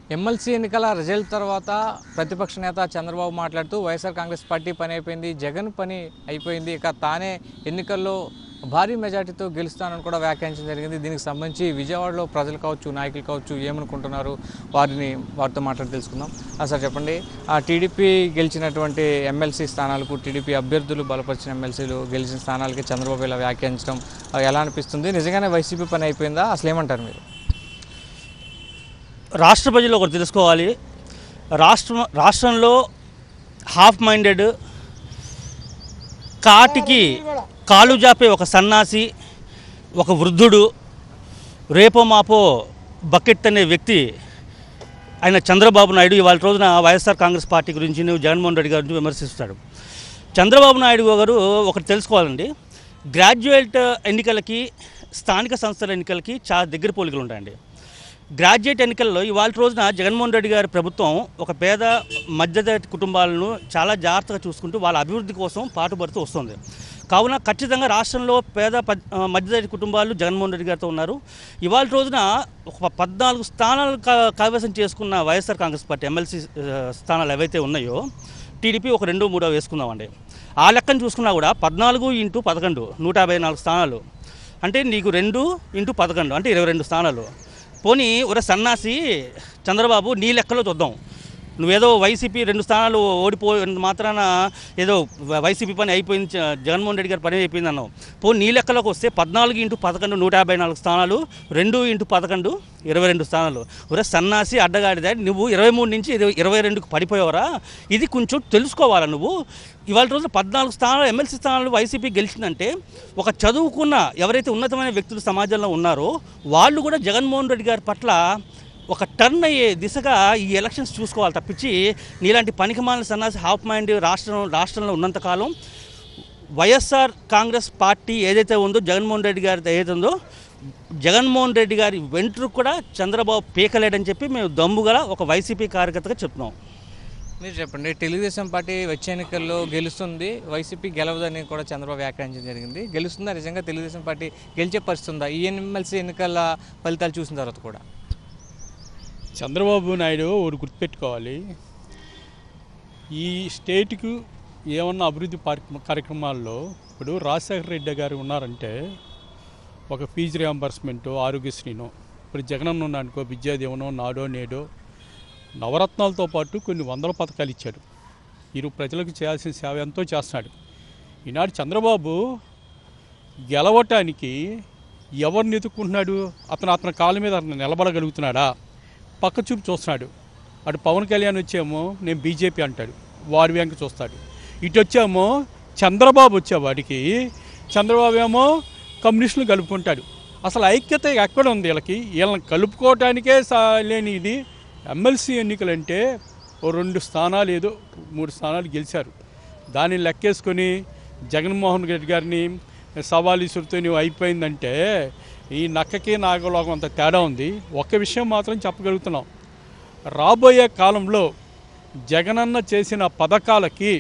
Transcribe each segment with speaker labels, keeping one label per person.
Speaker 1: MLC ఎన్నికల result తర్వాత ప్రతిపక్ష నేత చంద్రబాబు మాట్లాడుతూ వైఎస్ఆర్ కాంగ్రెస్ పార్టీ పని అయిపోయింది జగన్ పని అయిపోయింది ఇక తానే ఎన్నికల్లో భారీ మెజార్టీతో గెలుస్తానని కూడా వ్యాఖ్యానించడం జరిగింది దీనికి సంబంధించి విజయవాడలో ప్రజలు కావచ్చు నాయకులు కావచ్చు ఏమనుకుంటున్నారు వారిని వారితో మాట్లాడి తెలుసుకుందాం ఆ సార్ చెప్పండి ఆ టీడీపీ గెలిచినటువంటి ఎమ్మెల్సీ స్థానాలకు టీడీపీ అభ్యర్థులు బలపరిచిన ఎమ్మెల్సీలు గెలిచిన స్థానాలకి చంద్రబాబు ఇలా వ్యాఖ్యానించడం ఆ, ఎలా అనిపిస్తుంది నిజంగానే వైసీపీ పని అయిపోయిందా అసలు ఏమంటారు మీరు
Speaker 2: రాష్ట్ర ప్రజలు ఒకటి తెలుసుకోవాలి రాష్ట్రం రాష్ట్రంలో హాఫ్ మైండెడ్ కాటికి కాలు జాపే ఒక సన్నాసి ఒక వృద్ధుడు రేపో మాపో బకెట్ అనే వ్యక్తి ఆయన చంద్రబాబు నాయుడు ఇవాళ రోజున వైఎస్ఆర్ కాంగ్రెస్ పార్టీ గురించి నువ్వు జగన్మోహన్ రెడ్డి గారిని విమర్శిస్తాడు చంద్రబాబు నాయుడు గారు ఒకటి తెలుసుకోవాలండి గ్రాడ్యుయేట్ ఎన్నికలకి స్థానిక సంస్థల ఎన్నికలకి చాలా దగ్గర పోలికలు ఉంటాయండి గ్రాడ్యుయేట్ ఎన్నికల్లో ఇవాళ రోజున జగన్మోహన్ రెడ్డి గారి ప్రభుత్వం ఒక పేద మధ్యతరగతి కుటుంబాలను చాలా జాగ్రత్తగా చూసుకుంటూ వాళ్ళ అభివృద్ధి కోసం పాటుపడుతూ వస్తుంది కావున ఖచ్చితంగా రాష్ట్రంలో పేద పద్- ఆ, మధ్యతరగతి కుటుంబాలు జగన్మోహన్ రెడ్డి గారితో ఉన్నారు ఇవాళ రోజున ఒక పద్నాలుగు స్థానాలు కా- కైవసం చేసుకున్న వైఎస్ఆర్ కాంగ్రెస్ పార్టీ ఎమ్మెల్సీ స్థానాలు ఏవైతే ఉన్నాయో టీడీపీ ఒక రెండు మూడో వేసుకుందామండి ఆ లెక్కను చూసుకున్నా కూడా పద్నాలుగు ఇంటూ పదకొండు నూట యాభై నాలుగు స్థానాలు అంటే నీకు రెండు ఇంటూ పదకొండు అంటే ఇరవై రెండు స్థానాలు పోనీ ఒరే సన్నాసి చంద్రబాబు నీ లెక్కలో చూద్దాం నువ్వేదో వైసీపీ రెండు స్థానాలు ఓడిపోయిన మాత్రాన ఏదో వైసీపీ పని అయిపోయింది జ- జగన్మోహన్ రెడ్డి గారి పని అయిపోయింది అన్నావు పో నీ లెక్కలోకి వస్తే పద్నాలుగు ఇంటూ పదకొండు నూట యాభై నాలుగు స్థానాలు రెండు ఇంటూ పదకొండు ఇరవై రెండు స్థానాలు ఒరే సన్నాసి అడ్డగాడిదా నువ్వు ఇరవై మూడు నుంచి ఇరవై- ఇరవై రెండుకు పడిపోయావరా ఇది కొంచెం తెలుసుకోవాలా నువ్వు ఇవాళ రోజున పద్నాలుగు స్థానాలు ఎమ్మెల్సీ స్థానాలు వైసీపీ గెలిచిందంటే ఒక చదువుకున్న ఎవరైతే ఉన్నతమైన వ్యక్తులు సమాజంలో ఉన్నారో వాళ్ళు కూడా జగన్మోహన్ రెడ్డి గారి పట్ల ఒక టర్న్ అయ్యే దిశగా ఈ ఎలక్షన్స్ చూసుకోవాలి తప్పించి నీలాంటి పనికిమాలిన సన్నాసి హాఫ్ మైండ్ రాష్ట్రం రాష్ట్రంలో ఉన్నంతకాలం వైఎస్ఆర్ కాంగ్రెస్ పార్టీ ఏదైతే ఉందో జగన్మోహన్ రెడ్డి గారి ఏదైతే ఉందో జగన్మోహన్ రెడ్డి గారి వెంట్రుకు కూడా చంద్రబాబు పీకలేడని చెప్పి మేము దమ్ముగల ఒక వైసీపీ కార్యకర్తగా చెప్తున్నాం
Speaker 1: మీరు చెప్పండి తెలుగుదేశం పార్టీ వచ్చే ఎన్నికల్లో గెలుస్తుంది వైసీపీ గెలవదని కూడా చంద్రబాబు వ్యాఖ్యానించడం జరిగింది గెలుస్తుందా నిజంగా తెలుగుదేశం పార్టీ గెలిచే పరిస్థితి ఉందా ఈ ఎమ్మెల్సీ ఎన్నికల ఫలితాలు చూసిన తర్వాత కూడా
Speaker 3: చంద్రబాబు నాయుడు ఒకటి గుర్తుపెట్టుకోవాలి ఈ స్టేట్కు ఏమన్నా అభివృద్ధి పార్- కార్యక్రమాల్లో ఇప్పుడు రాజశేఖర రెడ్డి గారు ఉన్నారంటే ఒక ఫీజు రియంబర్స్మెంట్ ఆరోగ్యశ్రీనో ఇప్పుడు జగనన్న ఉన్నానుకో విద్యాదీవనో నాడో నేడో నవరత్నాలతో పాటు కొన్ని వందల పథకాలు ఇచ్చాడు వీరు ప్రజలకు చేయాల్సిన సేవ ఎంతో చేస్తున్నాడు ఈనాడు చంద్రబాబు గెలవటానికి ఎవరిని ఎదుర్కొంటున్నాడు అతను అతని కాళ్ళ మీద అతను నిలబడగలుగుతున్నాడా పక్క చూపు చూస్తున్నాడు అటు పవన్ కళ్యాణ్ వచ్చేమో నేను బీజేపీ అంటాడు వాడి వెంక చూస్తాడు ఇటు వచ్చేమో చంద్రబాబు వచ్చేవాడికి చంద్రబాబు ఏమో కమ్యూనిస్టులు కలుపుకుంటాడు అసలు ఐక్యత ఎక్కడ ఉంది వీళ్ళకి వీళ్ళని కలుపుకోవటానికే సా లేని ఇది ఎమ్మెల్సీ ఎన్నికలంటే ఓ రెండు స్థానాలు ఏదో మూడు స్థానాలు గెలిచారు దాన్ని లెక్కేసుకొని జగన్మోహన్ రెడ్డి గారిని సవాల్ ఇసురుతో నువ్వు అయిపోయిందంటే ఈ నక్కకి నాగలోకం అంత తేడా ఉంది ఒక్క విషయం మాత్రం చెప్పగలుగుతున్నాం రాబోయే కాలంలో జగనన్న చేసిన పథకాలకి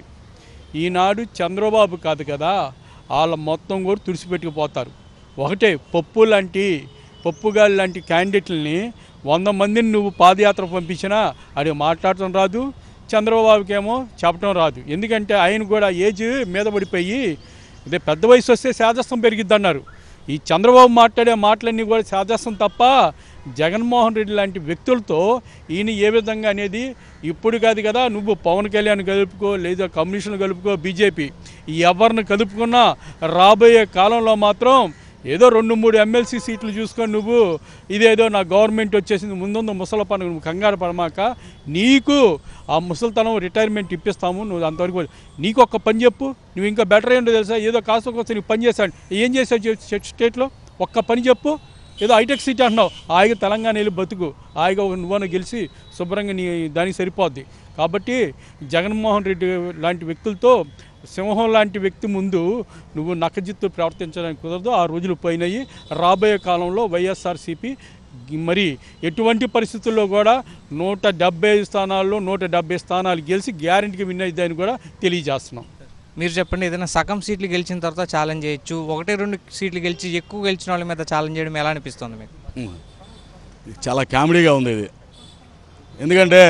Speaker 3: ఈనాడు చంద్రబాబు కాదు కదా వాళ్ళ మొత్తం కూడా తుడిచిపెట్టుకుపోతారు ఒకటే పప్పు లాంటి పప్పుగాలి లాంటి క్యాండిడేట్లని వంద మందిని నువ్వు పాదయాత్ర పంపించినా అది మాట్లాడటం రాదు చంద్రబాబుకేమో చెప్పడం రాదు ఎందుకంటే ఆయన కూడా ఏజ్ మీద పడిపోయి ఇదే పెద్ద వయసు వస్తే శాదస్తం పెరిగిద్ది అన్నారు ఈ చంద్రబాబు మాట్లాడే మాటలన్నీ కూడా శాదస్తం తప్ప జగన్మోహన్ రెడ్డి లాంటి వ్యక్తులతో ఈయన ఏ విధంగా అనేది ఇప్పుడు కాదు కదా నువ్వు పవన్ కళ్యాణ్ కలుపుకో లేదా కమ్యూనిస్టులు కలుపుకో బీజేపీ ఎవరిని కలుపుకున్నా రాబోయే కాలంలో మాత్రం ఏదో రెండు మూడు ఎమ్మెల్సీ సీట్లు చూసుకొని నువ్వు ఇదేదో నా గవర్నమెంట్ వచ్చేసింది ముందుందు ముసల పని నువ్వు కంగారు పడమాక నీకు ఆ ముసలితనం రిటైర్మెంట్ ఇప్పిస్తాము నువ్వు అంతవరకు నీకు ఒక్క పని చెప్పు నువ్వు ఇంకా బెటర్ ఏంటో తెలుసా ఏదో కాస్త కోసం నీకు పని చేశాడు ఏం చేశాడు చెప్పు స్టేట్లో ఒక్క పని చెప్పు ఏదో హైటెక్ సిటీ అంటున్నావు హాయిగా తెలంగాణ వెళ్ళి బతుకు హాయిగా నువ్వన గెలిచి శుభ్రంగా నీ దానికి సరిపోద్ది కాబట్టి జగన్మోహన్ రెడ్డి లాంటి వ్యక్తులతో సింహం లాంటి వ్యక్తి ముందు నువ్వు నక్కజిత్తు ప్రవర్తించడానికి కుదరదు ఆ రోజులు పోయినాయి రాబోయే కాలంలో వైఎస్ఆర్సీపీ మరి ఎటువంటి పరిస్థితుల్లో కూడా నూట డెబ్బై స్థానాల్లో నూట డెబ్బై స్థానాలు గెలిచి గ్యారంటీకి విన్ అయిద్దని కూడా తెలియజేస్తున్నాం
Speaker 1: మీరు చెప్పండి ఏదైనా సగం సీట్లు గెలిచిన తర్వాత ఛాలెంజ్ చేయొచ్చు ఒకటి రెండు సీట్లు గెలిచి ఎక్కువ గెలిచిన వాళ్ళ మీద ఛాలెంజ్ చేయడం ఎలా అనిపిస్తుంది మీకు
Speaker 4: ఉమ్. చాలా కామెడీగా ఉంది ఇది ఎందుకంటే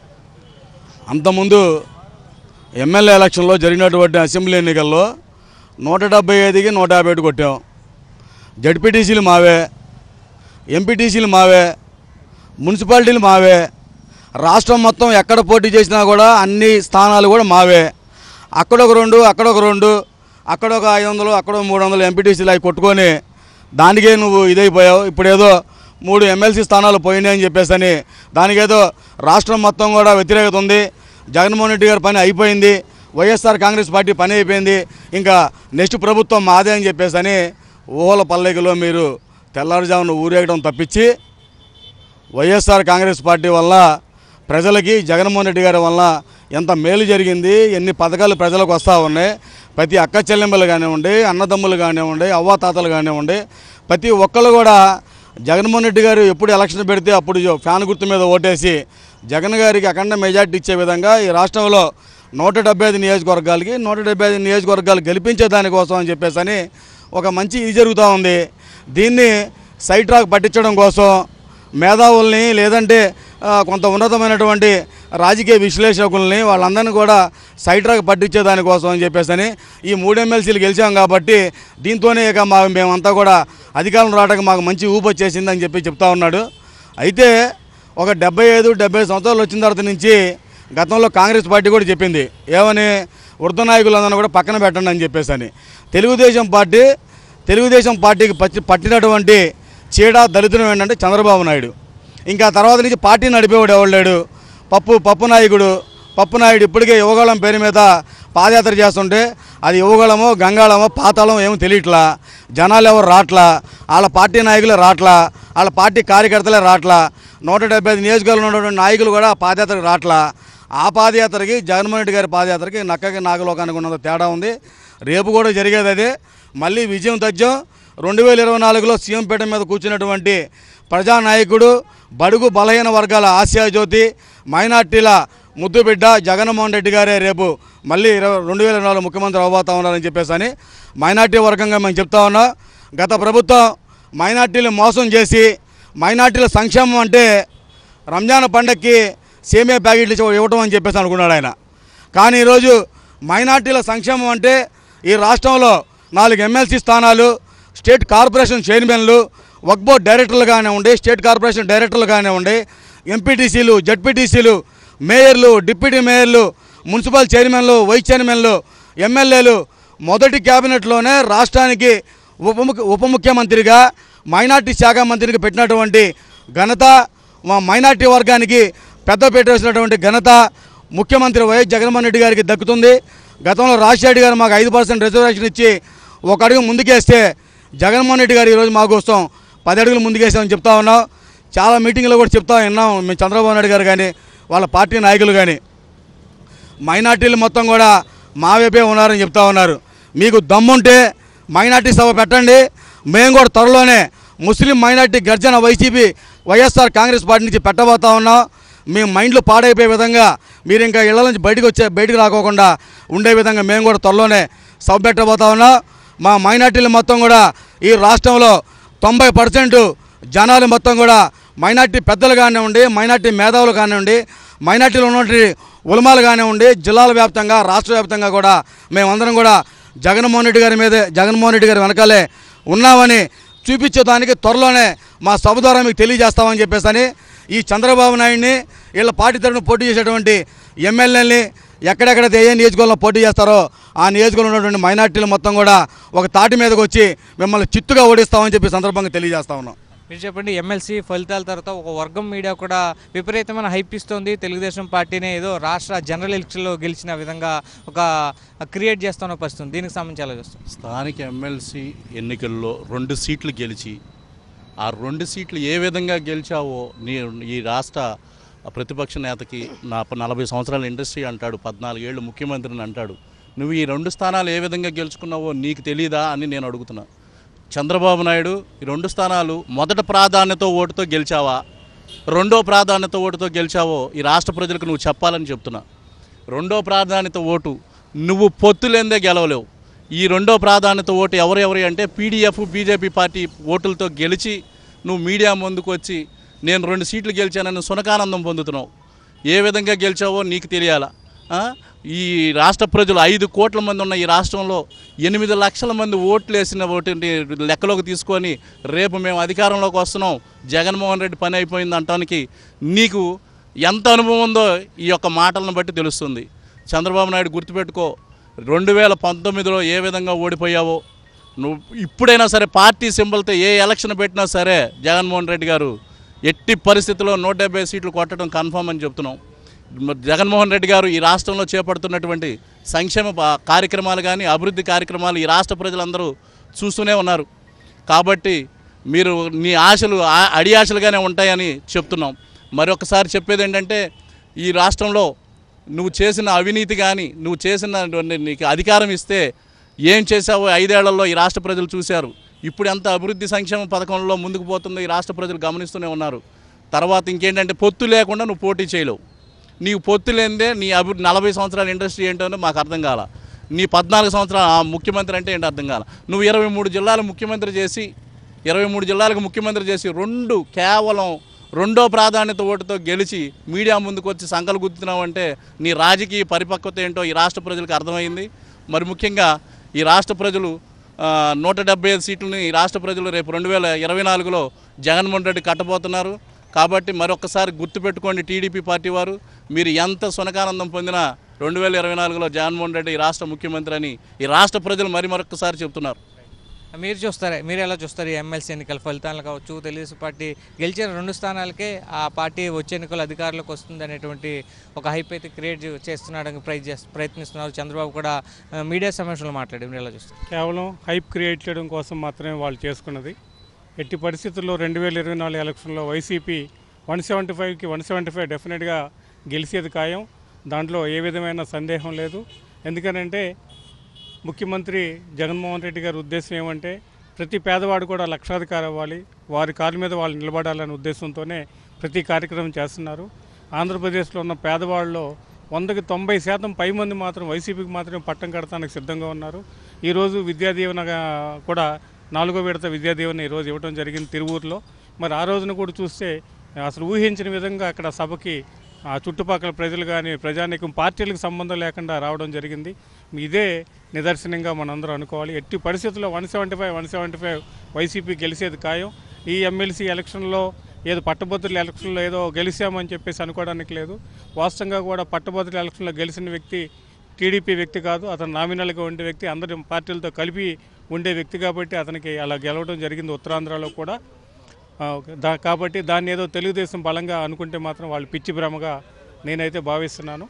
Speaker 4: అంతకుముందు ఎమ్మెల్యే ఎలక్షన్లో జరిగినటువంటి అసెంబ్లీ ఎన్నికల్లో నూట డెబ్బై ఐదుకి నూట యాభై ఒకటి కొట్టాం జడ్పీటీసీలు మావే ఎంపీటీసీలు మావే మున్సిపాలిటీలు మావే రాష్ట్రం మొత్తం ఎక్కడ పోటీ చేసినా కూడా అన్ని స్థానాలు కూడా మావే అక్కడొక రెండు అక్కడొక రెండు అక్కడ ఒక ఐదు వందలు అక్కడ ఒక మూడు వందలు ఎంపీటీసీలు అవి కొట్టుకొని దానికే నువ్వు ఇదైపోయావు ఇప్పుడు ఏదో మూడు ఎమ్మెల్సీ స్థానాలు పోయినాయి అని చెప్పేసి అని దానికేదో రాష్ట్రం మొత్తం కూడా వ్యతిరేకత ఉంది జగన్మోహన్ రెడ్డి గారి పని అయిపోయింది వైఎస్ఆర్ కాంగ్రెస్ పార్టీ పని అయిపోయింది ఇంకా నెక్స్ట్ ప్రభుత్వం మాదే అని చెప్పేసి అని ఊహల పల్లెకిలో మీరు తెల్లారుజామున ఊరేగడం తప్పించి వైఎస్ఆర్ కాంగ్రెస్ పార్టీ వల్ల ప్రజలకి జగన్మోహన్ రెడ్డి గారి వల్ల ఎంత మేలు జరిగింది ఎన్ని పథకాలు ప్రజలకు వస్తూ ఉన్నాయి ప్రతి అక్క చెల్లెమ్మలు కానివ్వండి అన్నదమ్ములు కానివ్వండి అవ్వాతాతలు కానివ్వండి ప్రతి ఒక్కళ్ళు కూడా జగన్మోహన్ రెడ్డి గారు ఎప్పుడు ఎలక్షన్ పెడితే అప్పుడు జో- ఫ్యాన్ గుర్తు మీద ఓటేసి జగన్ గారికి అఖండ మెజార్టీ ఇచ్చే విధంగా ఈ రాష్ట్రంలో నూట డెబ్బై ఐదు నియోజకవర్గాలకి నూట డెబ్బై ఐదు నియోజకవర్గాలు గెలిపించే దానికోసం అని చెప్పేసి అని ఒక మంచి ఇది జరుగుతూ ఉంది దీన్ని సైడ్ ట్రాక్ పట్టించడం కోసం మేధావుల్ని లేదంటే ఆ, కొంత ఉన్నతమైనటువంటి రాజకీయ విశ్లేషకుల్ని వాళ్ళందరినీ కూడా సైడ్ ట్రాక్ పట్టించే దానికోసం అని చెప్పేసి అని ఈ మూడు ఎమ్మెల్సీలు గెలిచాం కాబట్టి దీంతోనే ఇక మా మేమంతా కూడా అధికారం రావడానికి మాకు మంచి ఊపు వచ్చేసింది అని చెప్పి చెప్తా ఉన్నాడు అయితే ఒక డెబ్బై ఐదు డెబ్బై సంవత్సరాలు వచ్చిన తర్వాత నుంచి గతంలో కాంగ్రెస్ పార్టీ కూడా చెప్పింది ఏమని వృద్ధ నాయకులందరినీ కూడా పక్కన పెట్టండి అని చెప్పేసి అని తెలుగుదేశం పార్టీ తెలుగుదేశం పార్టీకి పచ్చి పట్టినటువంటి చీడ దళితులు ఏంటంటే చంద్రబాబు నాయుడు ఇంకా తర్వాత నుంచి పార్టీ నడిపేవాడు ఎవడు లేడు పప్పు పప్పు నాయకుడు పప్పు నాయుడు ఇప్పటికే యువగళం పేరు మీద పాదయాత్ర చేస్తుంటే అది యువగళమో గంగాళమో పాతాళమో ఏమో తెలియట్లా జనాలు ఎవరు రాట్లా వాళ్ళ పార్టీ నాయకులు రాట్లా వాళ్ళ పార్టీ కార్యకర్తలే రాట్లా నూట డెబ్బై ఐదు నియోజకవర్గంలో ఉన్నటువంటి నాయకులు కూడా ఆ పాదయాత్రకు రాట్లా ఆ పాదయాత్రకి జగన్మోహన్ రెడ్డి గారి పాదయాత్రకి నక్కకి నాగలోకానికి ఉన్నంత తేడా ఉంది రేపు కూడా జరిగేది అదే మళ్ళీ విజయం తథ్యం రెండు వేల ఇరవై నాలుగులో సీఎం పీఠ మీద కూర్చున్నటువంటి ప్రజానాయకుడు బడుగు బలహీన వర్గాల ఆశయాజ్యోతి మైనార్టీల ముద్దుబిడ్డ జగన్మోహన్ రెడ్డి గారే రేపు మళ్ళీ ఇరవై రెండు వేల నాలుగు ముఖ్యమంత్రి అవబోతా ఉన్నారని చెప్పేసి అని మైనార్టీ వర్గంగా మేము చెప్తా ఉన్నాం గత ప్రభుత్వం మైనార్టీలు మోసం చేసి మైనార్టీల సంక్షేమం అంటే రంజాన్ పండక్కి సేమియా ప్యాకెట్లు ఇచ్చి ఇవ్వటం అని చెప్పేసి అనుకున్నాడు ఆయన కానీ ఈరోజు మైనార్టీల సంక్షేమం అంటే ఈ రాష్ట్రంలో నాలుగు ఎమ్మెల్సీ స్థానాలు స్టేట్ కార్పొరేషన్ చైర్మన్లు వక్ బోర్డ్ డైరెక్టర్లు కానివ్వండి స్టేట్ కార్పొరేషన్ డైరెక్టర్లు కానివ్వండి ఎంపీటీసీలు జడ్పీటీసీలు మేయర్లు డిప్యూటీ మేయర్లు మున్సిపల్ చైర్మన్లు వైస్ చైర్మన్లు ఎమ్మెల్యేలు మొదటి క్యాబినెట్లోనే రాష్ట్రానికి ఉప ముఖ్య- ఉప ముఖ్యమంత్రిగా మైనార్టీ శాఖ మంత్రికి పెట్టినటువంటి ఘనత మా మైనార్టీ వర్గానికి పెద్దపీట వేసినటువంటి ఘనత ముఖ్యమంత్రి వైఎస్ జగన్మోహన్ రెడ్డి గారికి దక్కుతుంది గతంలో రాజశేఖర్ గారు మాకు ఐదు పర్సెంట్ రిజర్వేషన్ ఇచ్చి ఒక అడుగు ముందుకేస్తే జగన్మోహన్ రెడ్డి గారు ఈరోజు మా కోసం పది అడుగులు ముందుకేసామని చెప్తా ఉన్నాం చాలా మీటింగ్లో కూడా చెప్తా విన్నాం మేము చంద్రబాబు నాయుడు గారు కానీ వాళ్ళ పార్టీ నాయకులు కానీ మైనార్టీలు మొత్తం కూడా మా వైపే ఉన్నారని చెప్తా ఉన్నారు మీకు దమ్ముంటే మైనార్టీ సభ పెట్టండి మేము కూడా త్వరలోనే ముస్లిం మైనార్టీ గర్జన వైసీపీ వైఎస్ఆర్ కాంగ్రెస్ పార్టీ నుంచి పెట్టబోతా ఉన్నాం మీ మైండ్లు పాడైపోయే విధంగా మీరు ఇంకా ఇళ్ల నుంచి బయటకు వచ్చే బయటకు రాకోకుండా ఉండే విధంగా మేము కూడా త్వరలోనే సభ పెట్టబోతా ఉన్నాం మా మైనార్టీలు మొత్తం కూడా ఈ రాష్ట్రంలో తొంభై పర్సెంట్ జనాలు మొత్తం కూడా మైనార్టీ పెద్దలు కానివ్వండి మైనార్టీ మేధావులు కానివ్వండి మైనార్టీలో ఉన్నటువంటి ఉలమాలు కానివ్వండి జిల్లాల వ్యాప్తంగా రాష్ట్ర వ్యాప్తంగా కూడా మేమందరం కూడా జగన్మోహన్ రెడ్డి గారి మీదే జగన్మోహన్ రెడ్డి గారి వెనకాలే ఉన్నామని చూపించేదానికి త్వరలోనే మా సభ ద్వారా మీకు తెలియజేస్తామని చెప్పేసి ఈ చంద్రబాబు నాయుడిని వీళ్ళ పార్టీ తరఫున పోటీ చేసేటువంటి ఎమ్మెల్యేని ఎక్కడెక్కడైతే ఏ నియోజకవర్గంలో పోటీ చేస్తారో ఆ నియోజకవర్గంలో ఉన్నటువంటి మైనార్టీలు మొత్తం కూడా ఒక తాటి మీదకి వచ్చి మిమ్మల్ని చిత్తుగా ఓడిస్తామని చెప్పి సందర్భంగా తెలియజేస్తా ఉన్నాం
Speaker 1: మీరు చెప్పండి ఎమ్మెల్సీ ఫలితాల తర్వాత ఒక వర్గం మీడియా కూడా విపరీతమైన హైప్ ఇస్తుంది తెలుగుదేశం పార్టీనే ఏదో రాష్ట్ర జనరల్ ఎలక్షన్లో గెలిచిన విధంగా ఒక క్రియేట్ చేస్తున్న పరిస్థితి ఉంది. దీనికి సంబంధించి ఎలా చూస్తాం
Speaker 5: స్థానిక ఎమ్మెల్సీ ఎన్నికల్లో రెండు సీట్లు గెలిచి ఆ రెండు సీట్లు ఏ విధంగా గెలిచావో నీ ఈ రాష్ట్ర ప్రతిపక్ష నేతకి నా ప- నలభై సంవత్సరాల ఇండస్ట్రీ అంటాడు పద్నాలుగేళ్ళు ముఖ్యమంత్రిని అంటాడు నువ్వు ఈ రెండు స్థానాలు ఏ విధంగా గెలుచుకున్నావో నీకు తెలీదా అని నేను అడుగుతున్నా చంద్రబాబు నాయుడు ఈ రెండు స్థానాలు మొదట ప్రాధాన్యత ఓటుతో గెలిచావా రెండో ప్రాధాన్యత ఓటుతో గెలిచావో ఈ రాష్ట్ర ప్రజలకు నువ్వు చెప్పాలని చెప్తున్నా రెండో ప్రాధాన్యత ఓటు నువ్వు పొత్తులేందే గెలవలేవు ఈ రెండో ప్రాధాన్యత ఓటు ఎవరు ఎవరు అంటే పీడీఎఫ్ బీజేపీ పార్టీ ఓటులతో గెలిచి నువ్వు మీడియా ముందుకు వచ్చి నేను రెండు సీట్లు గెలిచానని సునకానందం పొందుతున్నావు ఏ విధంగా గెలిచావో నీకు తెలియాలా ఆ? ఈ రాష్ట్ర ప్రజలు ఐదు కోట్ల మంది ఉన్న ఈ రాష్ట్రంలో ఎనిమిది లక్షల మంది ఓట్లు వేసిన ఓటుని లెక్కలోకి తీసుకొని రేపు మేము అధికారంలోకి వస్తున్నాం జగన్మోహన్ రెడ్డి పని అయిపోయింది అంటానికి నీకు ఎంత అనుభవం ఉందో ఈ యొక్క మాటలను బట్టి తెలుస్తుంది చంద్రబాబు నాయుడు గుర్తుపెట్టుకో రెండు వేల పంతొమ్మిదిలో ఏ విధంగా ఓడిపోయావో నువ్వు ఇప్పుడైనా సరే పార్టీ సింబల్తో ఏ ఎలక్షన్ పెట్టినా సరే జగన్మోహన్ రెడ్డి గారు ఎట్టి పరిస్థితుల్లో నూట డెబ్బై సీట్లు కొట్టడం కన్ఫామ్ అని చెప్తున్నాం మరి జగన్మోహన్ రెడ్డి గారు ఈ రాష్ట్రంలో చేపడుతున్నటువంటి సంక్షేమ ప- కార్యక్రమాలు కానీ అభివృద్ధి కార్యక్రమాలు ఈ రాష్ట్ర ప్రజలందరూ చూస్తూనే ఉన్నారు కాబట్టి మీరు నీ ఆశలు ఆ- అడి ఆశలుగానే ఉంటాయని చెప్తున్నాం మరొకసారి చెప్పేది ఏంటంటే ఈ రాష్ట్రంలో నువ్వు చేసిన అవినీతి కానీ నువ్వు చేసిన నీకు అధికారం ఇస్తే ఏం చేశావో ఐదేళ్లలో ఈ రాష్ట్ర ప్రజలు చూశారు ఇప్పుడు ఎంత అభివృద్ధి సంక్షేమ పథకంలో ముందుకు పోతుందో ఈ రాష్ట్ర ప్రజలు గమనిస్తూనే ఉన్నారు తర్వాత ఇంకేంటంటే పొత్తు లేకుండా నువ్వు పోటీ చేయలేవు నీకు పొత్తు లేనిదే నీ అభి నలభై సంవత్సరాల ఇండస్ట్రీ ఏంటో మాకు అర్థం కాల నీ పద్నాలుగు సంవత్సరాల ఆ ముఖ్యమంత్రి అంటే ఏంటో అర్థం కాల నువ్వు ఇరవై మూడు జిల్లాలు ముఖ్యమంత్రి చేసి ఇరవై మూడు జిల్లాలకు ముఖ్యమంత్రి చేసి రెండు కేవలం రెండో ప్రాధాన్యత ఓటుతో గెలిచి మీడియా ముందుకు వచ్చి సంకలు గుర్తున్నావు అంటే నీ రాజకీయ పరిపక్వత ఏంటో ఈ రాష్ట్ర ప్రజలకు అర్థమైంది మరి ముఖ్యంగా ఈ రాష్ట్ర ప్రజలు ఆ, నూట డెబ్బై ఐదు సీట్లని ఈ రాష్ట్ర ప్రజలు రేపు రెండు వేల ఇరవై నాలుగులో జగన్మోహన్ రెడ్డి కట్టబోతున్నారు కాబట్టి మరొకసారి గుర్తుపెట్టుకోండి టీడీపీ పార్టీ వారు మీరు ఎంత సునకానందం పొందినా రెండు వేల ఇరవై నాలుగులో జగన్మోహన్ రెడ్డి ఈ రాష్ట్ర ముఖ్యమంత్రి అని ఈ రాష్ట్ర ప్రజలు మరి మరొకసారి చెప్తున్నారు
Speaker 1: మీరు చూస్తారా మీరు ఎలా చూస్తారు ఈ ఎమ్మెల్సీ ఎన్నికల ఫలితాలు కావచ్చు తెలుగుదేశం పార్టీ గెలిచిన రెండు స్థానాలకే ఆ పార్టీ వచ్చే ఎన్నికలు అధికారంలోకి వస్తుంది అనేటువంటి ఒక హైప్ అయితే క్రియేట్ చేస్తున్నాడని ప్రయ చేస్- ప్రయత్నిస్తున్నారు చంద్రబాబు కూడా ఆ, మీడియా సమావేశంలో మాట్లాడి మీరు ఎలా చూస్తారు
Speaker 6: కేవలం హైప్ క్రియేట్ చేయడం కోసం మాత్రమే వాళ్ళు చేసుకున్నది ఎట్టి పరిస్థితుల్లో రెండు వేల ఇరవై నాలుగు ఎలక్షన్లో వైసీపీ వన్ సెవెంటీ ఫైవ్కి వన్ సెవెంటీ ఫైవ్ డెఫినెట్గా గెలిచేది ఖాయం దాంట్లో ఏ విధమైన సందేహం లేదు ఎందుకనంటే ముఖ్యమంత్రి జగన్మోహన్ రెడ్డి గారి ఉద్దేశం ఏమంటే ప్రతి పేదవాడు కూడా లక్షాధికారి అవ్వాలి వారి కాళ్ళ మీద వాళ్ళు నిలబడాలనే ఉద్దేశంతోనే ప్రతి కార్యక్రమం చేస్తున్నారు ఆంధ్రప్రదేశ్లో ఉన్న పేదవాళ్ళలో వందకి తొంభై శాతం పై మంది మాత్రం వైసీపీకి మాత్రమే పట్టం కడతానికి సిద్ధంగా ఉన్నారు ఈరోజు విద్యా దీవెనగా కూడా నాలుగో విడత విద్యా దీవెన ఈరోజు ఇవ్వడం జరిగింది తిరువూరులో మరి ఆ రోజున కూడా చూస్తే అసలు ఊహించిన విధంగా అక్కడ సభకి ఆ చుట్టుపక్కల ప్రజలు కానీ ప్రజానీకం పార్టీలకు సంబంధం లేకుండా రావడం జరిగింది ఇదే నిదర్శనంగా మనందరం అనుకోవాలి ఎట్టి పరిస్థితుల్లో one seventy five one seventy five YCP గెలిచేది ఖాయం ఈ ఎమ్మెల్సీ ఎలక్షన్లో ఏదో పట్టభద్రుల ఎలక్షన్లో ఏదో గెలిచామని చెప్పేసి అనుకోవడానికి లేదు వాస్తవంగా కూడా పట్టభద్రుల ఎలక్షన్లో గెలిచిన వ్యక్తి టీడీపీ వ్యక్తి కాదు అతను నామినల్గా ఉండే వ్యక్తి అందరి పార్టీలతో కలిపి ఉండే వ్యక్తి కాబట్టి అతనికి అలా గెలవడం జరిగింది ఉత్తరాంధ్రలో కూడా ఆ, దా కాబట్టి దాన్ని ఏదో తెలుగుదేశం బలంగా అనుకుంటే మాత్రం వాళ్ళు పిచ్చి భ్రమగా నేనైతే భావిస్తున్నాను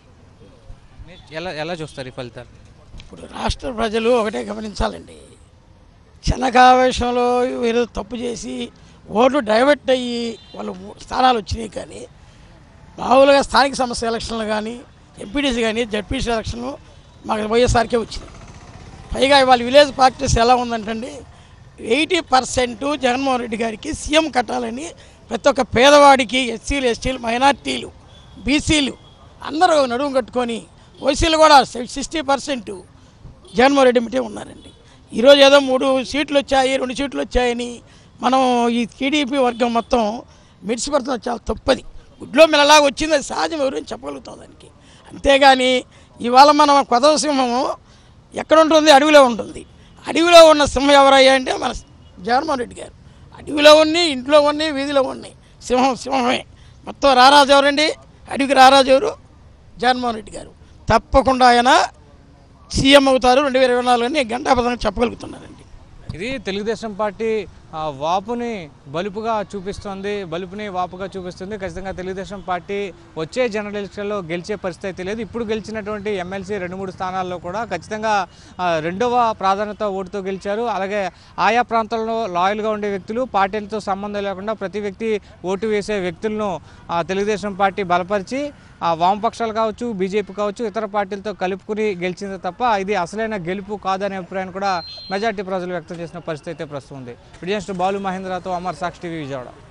Speaker 1: మీరు ఎలా ఎలా చూస్తారు ఈ ఫలితాలు
Speaker 7: ఇప్పుడు రాష్ట్ర ప్రజలు ఒకటే గమనించాలండి క్షణకావేశంలో ఏదో తప్పు చేసి ఓట్లు డైవర్ట్ అయ్యి వాళ్ళు మూడు స్థానాలు వచ్చినాయి కానీ మామూలుగా స్థానిక సంస్థ ఎలక్షన్లు కానీ ఎంపీటీసీ కానీ జడ్పీసీ ఎలక్షన్లు మాకు వైఎస్ఆర్కే వచ్చినాయి పైగా ఇవాళ విలేజ్ ప్రాక్టీస్ ఎలా ఉందంటండి ఎయిటీ పర్సెంట్ జగన్మోహన్ రెడ్డి గారికి సీఎం కట్టాలని ప్రతి ఒక్క పేదవాడికి ఎస్సీలు ఎస్టీలు మైనార్టీలు బీసీలు అందరూ నడుము కట్టుకొని ఓసీలు కూడా సిక్స్టీ పర్సెంట్ జగన్మోహన్ రెడ్డి మిటే ఉన్నారండి ఈరోజు ఏదో మూడు సీట్లు వచ్చాయి రెండు సీట్లు వచ్చాయని మనం ఈ టీడీపీ వర్గం మొత్తం మిడిసిపడుతున్న చాలా తప్పది గుడ్లో మెల్లలాగా వచ్చింది అది సహజం ఎవరైనా చెప్పగలుగుతాం దానికి అంతేగాని ఇవాళ మనం కొత్త సింహము ఎక్కడ ఉంటుంది అడవిలో ఉంటుంది అడవిలో ఉన్న సింహం ఎవరయ్యా అంటే మన జగన్మోహన్ రెడ్డి గారు అడవిలో ఉన్నాయి ఇంట్లో ఉన్నాయి వీధిలో ఉన్నాయి సింహం సింహమే మొత్తం రారాజు ఎవరండి అడవికి రారాజు ఎవరు జగన్మోహన్ రెడ్డి గారు తప్పకుండా ఆయన సీఎం అవుతారు రెండు వేల ఇరవై నాలుగు అని గంటాపదంగా చెప్పగలుగుతున్నారండి
Speaker 1: ఇది తెలుగుదేశం పార్టీ ఆ, వాపుని బలుపుగా చూపిస్తుంది బలుపుని వాపుగా చూపిస్తుంది ఖచ్చితంగా తెలుగుదేశం పార్టీ వచ్చే జనరల్ ఎలక్షన్లో గెలిచే పరిస్థితి అయితే లేదు ఇప్పుడు గెలిచినటువంటి ఎమ్మెల్సీ రెండు మూడు స్థానాల్లో కూడా ఖచ్చితంగా ఆ, రెండవ ప్రాధాన్యత ఓటుతో గెలిచారు అలాగే ఆయా ప్రాంతాల్లో లాయల్గా ఉండే వ్యక్తులు పార్టీలతో సంబంధం లేకుండా ప్రతి వ్యక్తి ఓటు వేసే వ్యక్తులను ఆ, తెలుగుదేశం పార్టీ బలపరిచి ఆ వామపక్షాలు కావచ్చు బీజేపీ కావచ్చు ఇతర పార్టీలతో కలుపుకుని గెలిచింది తప్ప ఇది అసలైన గెలుపు కాదనే అభిప్రాయాన్ని కూడా మెజార్టీ ప్రజలు వ్యక్తం చేసిన పరిస్థితి అయితే ప్రస్తుతం ఉంది విజయన్ బాలు మహేంద్రతో అమర్ సాక్షి టీవీ విజయవాడ